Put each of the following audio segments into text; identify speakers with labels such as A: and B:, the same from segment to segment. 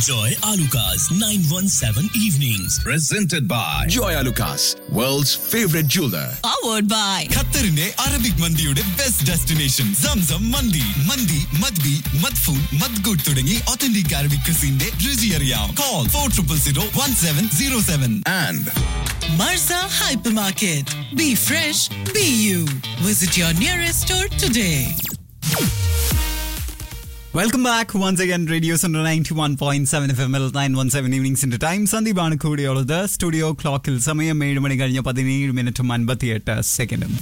A: Enjoy Alucard's 917 evenings.
B: Presented by Joy Lucas, world's favorite jeweler.
C: powered by
D: ഖത്തറിന്റെ Arabic മന്തിയുടെ best destination Zamzam mandi mandi മദ്ബി മദ്ഫൂൺ മദ്ഗുഡ് തുടങ്ങി ഒത്തന്റിക് അറബിക് ക്രിസിന്റെ രുചി അറിയാം call four triple zero one seven zero seven
B: And
C: Marza Hypermarket. Be fresh, be you. Visit your nearest store today.
E: Welcome back once again radio സെന്റർ ninety one point seven F M L nine one seven ഈവനിങ്സിന്റെ time സന്ദീപാണ് കൂടിയുള്ളത് studio ക്ലോക്കിൽ സമയം ഏഴ് മണി കഴിഞ്ഞ പതിനേഴ് മിനിറ്റും അൻപത്തിയെട്ട് സെക്കൻഡും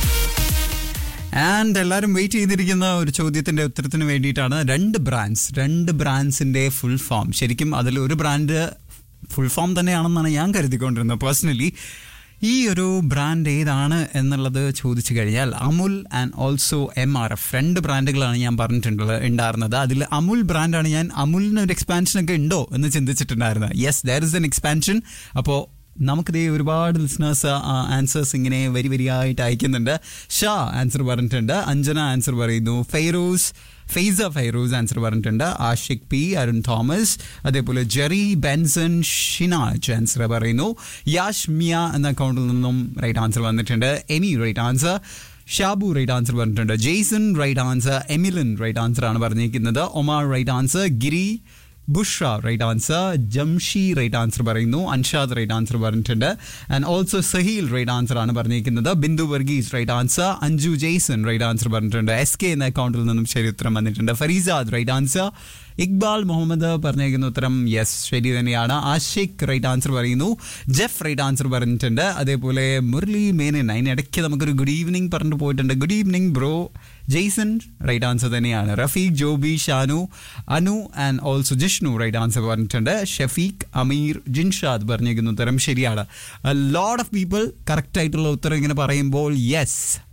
E: ആൻഡ് എല്ലാവരും വെയിറ്റ് ചെയ്തിരിക്കുന്ന ഒരു ചോദ്യത്തിന്റെ ഉത്തരത്തിന് വേണ്ടിയിട്ടാണ് രണ്ട് ബ്രാൻഡ്സ് രണ്ട് ബ്രാൻഡ്സിന്റെ ഫുൾ ഫോം ശരിക്കും അതിൽ ഒരു ബ്രാൻഡ് ഫുൾ ഫോം തന്നെയാണെന്നാണ് ഞാൻ കരുതിക്കൊണ്ടിരുന്നത് പേഴ്സണലി ഈ ഒരു ബ്രാൻഡ് ഏതാണ് എന്നുള്ളത് ചോദിച്ചു കഴിഞ്ഞാൽ Amul and also M R F രണ്ട് ബ്രാൻഡുകളാണ് ഞാൻ പറഞ്ഞിട്ടുള്ളത് ഉണ്ടായിരുന്നത് അതിൽ അമുൽ ബ്രാൻഡാണ് ഞാൻ അമുലിന് ഒരു എക്സ്പാൻഷൻ ഒക്കെ ഉണ്ടോ എന്ന് ചിന്തിച്ചിട്ടുണ്ടായിരുന്നത് yes there is an expansion അപ്പോൾ നമുക്കിതേ ഒരുപാട് ലിസ്ണേഴ്സ് ആൻസേഴ്സ് ഇങ്ങനെ വരി വരിയായിട്ട് അയക്കുന്നുണ്ട് ഷാ ആൻസർ പറഞ്ഞിട്ടുണ്ട് അഞ്ജന ആൻസർ പറയുന്നു ഫെയ്റൂസ് ഫെയ്സ ഫൈറൂസ് ആൻസർ പറഞ്ഞിട്ടുണ്ട് ആഷിഖ് പി അരുൺ തോമസ് അതേപോലെ ജെറി ബെൻസൺ ഷിനാജ് ആൻസർ പറയുന്നു യാഷ് മിയ എന്ന അക്കൗണ്ടിൽ നിന്നും റൈറ്റ് ആൻസർ വന്നിട്ടുണ്ട് Amy right answer Shabu right answer പറഞ്ഞിട്ടുണ്ട് ജെയ്സൺ റൈറ്റ് ആൻസർ എമിലൻ റൈറ്റ് ആൻസർ ആണ് പറഞ്ഞിരിക്കുന്നത് Omar right answer Giri Bushra right answer Jamshi right answer പറയുന്നു അൻഷാദ് റൈറ്റ് ആൻസർ പറഞ്ഞിട്ടുണ്ട് and also Sahil right answer ആണ് പറഞ്ഞിരിക്കുന്നത് Bindu Varghese right answer Anju Jason right answer പറഞ്ഞിട്ടുണ്ട് എസ് കെ എന്ന അക്കൗണ്ടിൽ നിന്നും ശരി ഉത്തരം വന്നിട്ടുണ്ട് ഫരീസാദ് റൈറ്റ് ആൻസർ ഇക്ബാൽ മുഹമ്മദ് പറഞ്ഞിരിക്കുന്ന ഉത്തരം യെസ് ശരി തന്നെയാണ് ആഷിഖ് റൈറ്റ് ആൻസർ പറയുന്നു ജെഫ് റൈറ്റ് ആൻസർ പറഞ്ഞിട്ടുണ്ട് അതേപോലെ മുരളി മേനൻ അതിനിടയ്ക്ക് നമുക്കൊരു ഗുഡ് ഈവനിങ് പറഞ്ഞിട്ട് പോയിട്ടുണ്ട് good evening bro Jason right answer തന്നെയാണ് Rafeeq Joby Shanu Anu and also Jishnu right answer പറഞ്ഞിട്ടുണ്ട് ഷഫീഖ് അമീർ ജിൻഷാദ് പറഞ്ഞിരിക്കുന്ന ഉത്തരം ശരിയാണ് ലോഡ് ഓഫ് പീപ്പിൾ കറക്റ്റ് ആയിട്ടുള്ള ഉത്തരം ഇങ്ങനെ പറയുമ്പോൾ യെസ്